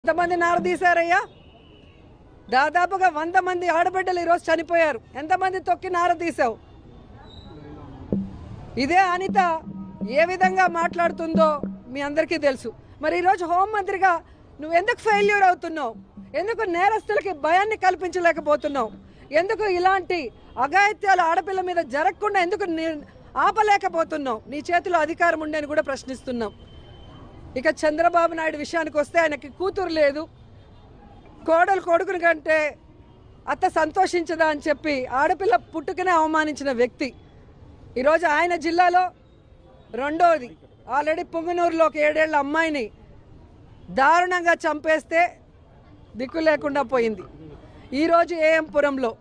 ఎంతమంది నారదీశారయ్యా దాదాపుగా వంద మంది ఆడబిడ్డలు ఈరోజు చనిపోయారు ఎంతమంది తొక్కి నారదీశావు ఇదే అనిత ఏ విధంగా మాట్లాడుతుందో మీ అందరికీ తెలుసు మరి ఈరోజు హోంమంత్రిగా నువ్వు ఎందుకు ఫెయిల్యూర్ అవుతున్నావు ఎందుకు నేరస్తులకి భయాన్ని కల్పించలేకపోతున్నావు ఎందుకు ఇలాంటి అఘాయిత్యాలు ఆడపిల్ల మీద జరగకుండా ఎందుకు ని- ఆపలేకపోతున్నావు నీ చేతిలో అధికారం ఉండని కూడా ప్రశ్నిస్తున్నాం ఇక చంద్రబాబు నాయుడు విషయానికి వస్తే ఆయనకి కూతురు లేదు కోడలు కొడుకుని కంటే అత్త సంతోషించదా అని చెప్పి ఆడపిల్ల పుట్టుకనే అవమానించిన వ్యక్తి ఈరోజు ఆయన జిల్లాలో రెండోది ఆల్రెడీ పుంగనూరులో ఒక ఏడేళ్ల అమ్మాయిని దారుణంగా చంపేస్తే దిక్కు లేకుండా పోయింది ఈరోజు ఏఎంపురంలో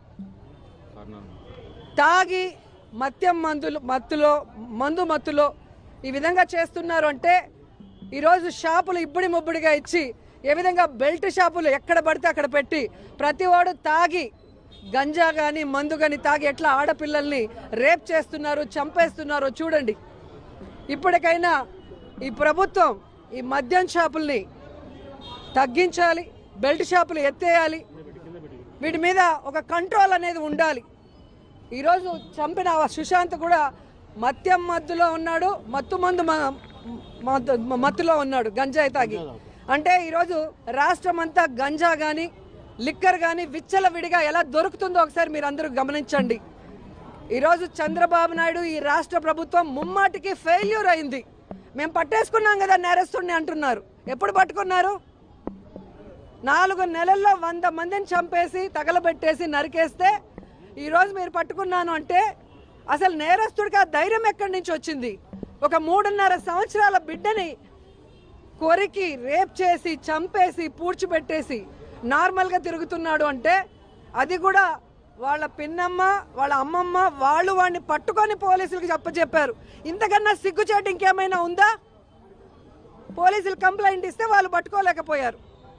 తాగి మద్యం మందులు మత్తులో మందు మత్తులో ఈ విధంగా చేస్తున్నారు అంటే ఈరోజు షాపులు ఇబ్బడి ముబ్బడిగా ఇచ్చి ఏ విధంగా బెల్ట్ షాపులు ఎక్కడ పడితే అక్కడ పెట్టి ప్రతివాడు తాగి గంజా కానీ మందు కానీ తాగి ఎట్లా ఆడపిల్లల్ని రేప్ చేస్తున్నారు చంపేస్తున్నారో చూడండి ఇప్పటికైనా ఈ ప్రభుత్వం ఈ మద్యం షాపుల్ని తగ్గించాలి బెల్ట్ షాపులు ఎత్తేయాలి వీటి మీద ఒక కంట్రోల్ అనేది ఉండాలి ఈరోజు చంపిన ఆ సుశాంత్ కూడా మద్యం మత్తులో ఉన్నాడు మత్తు మందు మ- మత్తు- మత్తులో ఉన్నాడు గంజాయి తాగి అంటే ఈరోజు రాష్ట్రం అంతా గంజా కానీ లిక్కర్ కానీ విచ్చల విడిగా ఎలా దొరుకుతుందో ఒకసారి మీరు అందరూ గమనించండి ఈరోజు చంద్రబాబు నాయుడు ఈ రాష్ట్ర ప్రభుత్వం ముమ్మాటికి ఫెయిల్యూర్ అయింది మేము పట్టేసుకున్నాం కదా నేరస్తుడిని అంటున్నారు ఎప్పుడు పట్టుకున్నారు నాలుగు నెలల్లో వంద మందిని చంపేసి తగలబెట్టేసి నరికేస్తే ఈరోజు మీరు పట్టుకున్నాను అంటే అసలు నేరస్తుడికి ఆ ధైర్యం ఎక్కడి నుంచి వచ్చింది ఒక మూడున్నర సంవత్సరాల బిడ్డని కొరికి రేప్ చేసి చంపేసి పూడ్చిపెట్టేసి నార్మల్గా తిరుగుతున్నాడు అంటే అది కూడా వాళ్ళ పిన్నమ్మ వాళ్ళ అమ్మమ్మ వాళ్ళు వాడిని పట్టుకొని పోలీసులకు చెప్పచెప్పారు ఇంతకన్నా సిగ్గుచేటు ఇంకేమైనా ఉందా పోలీసులు కంప్లైంట్ ఇస్తే వాళ్ళు పట్టుకోలేకపోయారు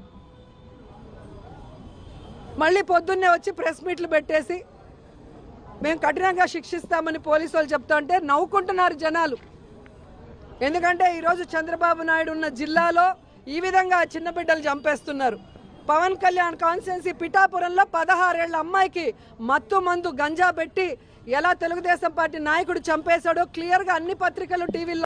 మళ్ళీ పొద్దున్నే వచ్చి ప్రెస్ మీట్లు పెట్టేసి మేము కఠినంగా శిక్షిస్తామని పోలీసు వాళ్ళు చెప్తా ఉంటే నవ్వుకుంటున్నారు జనాలు ఎందుకంటే ఈరోజు చంద్రబాబు నాయుడు ఉన్న జిల్లాలో ఈ విధంగా చిన్న బిడ్డలు చంపేస్తున్నారు పవన్ కళ్యాణ్ కాన్స్టిట్యున్సీ పిఠాపురంలో పదహారేళ్ల అమ్మాయికి మత్తు మందు గంజా పెట్టి ఎలా తెలుగుదేశం పార్టీ నాయకుడు చంపేశాడో క్లియర్గా అన్ని పత్రికలు టీవీల్లో